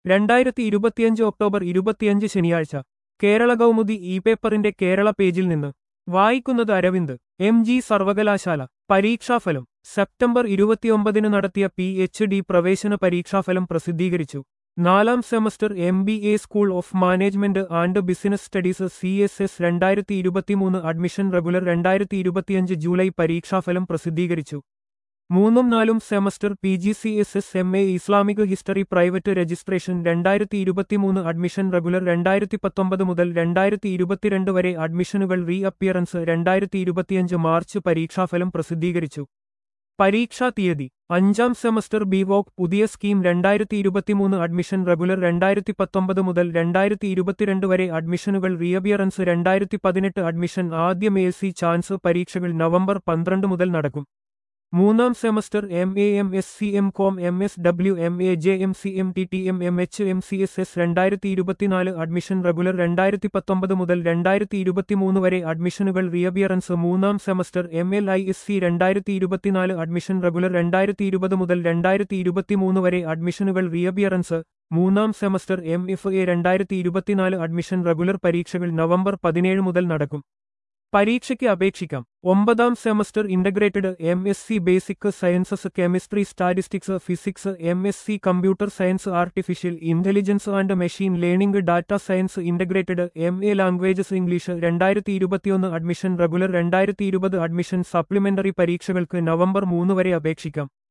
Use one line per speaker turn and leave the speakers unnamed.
രണ്ടായിരത്തി ഇരുപത്തിയഞ്ച് ഒക്ടോബർ ഇരുപത്തിയഞ്ച് ശനിയാഴ്ച കേരള കൗമുദി ഇ പേപ്പറിന്റെ കേരള പേജിൽ നിന്ന് വായിക്കുന്നത് അരവിന്ദ് എം ജി സർവകലാശാല പരീക്ഷാഫലം സെപ്റ്റംബർ ഇരുപത്തിയൊമ്പതിന് നടത്തിയ പി എച്ച് ഡി പ്രവേശന പരീക്ഷാഫലം പ്രസിദ്ധീകരിച്ചു നാലാം semester M B A school of management and business studies C S S രണ്ടായിരത്തി ഇരുപത്തിമൂന്ന് അഡ്മിഷൻ റെഗുലർ രണ്ടായിരത്തി ഇരുപത്തിയഞ്ച് ജൂലൈ പരീക്ഷാഫലം പ്രസിദ്ധീകരിച്ചു മൂന്നും നാലും semester P G C S S M A Islamic history private registration രണ്ടായിരത്തി ഇരുപത്തിമൂന്ന് അഡ്മിഷൻ റെഗുലർ രണ്ടായിരത്തി പത്തൊമ്പത് മുതൽ രണ്ടായിരത്തി ഇരുപത്തിരണ്ട് വരെ അഡ്മിഷനുകൾ റീ അപ്പിയറൻസ് രണ്ടായിരത്തി ഇരുപത്തിയഞ്ച് മാർച്ച് പരീക്ഷാഫലം പ്രസിദ്ധീകരിച്ചു പരീക്ഷാ തീയതി അഞ്ചാം സെമസ്റ്റർ ബിവോക് പുതിയ സ്കീം രണ്ടായിരത്തി ഇരുപത്തിമൂന്ന് അഡ്മിഷൻ റെഗുലർ രണ്ടായിരത്തി പത്തൊമ്പത് മുതൽ രണ്ടായിരത്തി ഇരുപത്തിരണ്ട് വരെ അഡ്മിഷനുകൾ റീഅബിയറൻസ് രണ്ടായിരത്തി പതിനെട്ട് അഡ്മിഷൻ ആദ്യ എ സി ചാൻസ് പരീക്ഷകൾ നവംബർ പന്ത്രണ്ട് മുതൽ നടക്കും മൂന്നാം semester M A M S C M com M S W M A J M C M T T M M H M C S S രണ്ടായിരത്തി ഇരുപത്തിനാല് admission regular രണ്ടായിരത്തി പത്തൊമ്പത് മുതൽ രണ്ടായിരത്തി ഇരുപത്തിമൂന്ന് വരെ അഡ്മിഷനുകൾ റീഅബിയറൻസ് മൂന്നാം semester M L I S C രണ്ടായിരത്തി ഇരുപത്തിനാല് അഡ്മിഷൻ റെഗുലർ രണ്ടായിരത്തി ഇരുപത് മുതൽ രണ്ടായിരത്തി ഇരുപത്തിമൂന്ന് വരെ അഡ്മിഷനുകൾ റീഅബിയറൻസ് മൂന്നാം സെമസ്റ്റർ എം എഫ് എ രണ്ടായിരത്തി ഇരുപത്തിനാല് അഡ്മിഷൻ റെഗുലർ പരീക്ഷകൾ നവംബർ പതിനേഴ് മുതൽ നടക്കും പരീക്ഷയ്ക്ക് അപേക്ഷിക്കാം ഒമ്പതാം semester integrated M S C basic sciences chemistry statistics physics M S C computer science artificial intelligence and machine learning data science integrated M A languages English രണ്ടായിരത്തി ഇരുപത്തിയൊന്ന് അഡ്മിഷൻ റെഗുലർ രണ്ടായിരത്തി ഇരുപത് അഡ്മിഷൻ സപ്ലിമെന്ററി പരീക്ഷകൾക്ക് November മൂന്ന് വരെ അപേക്ഷിക്കാം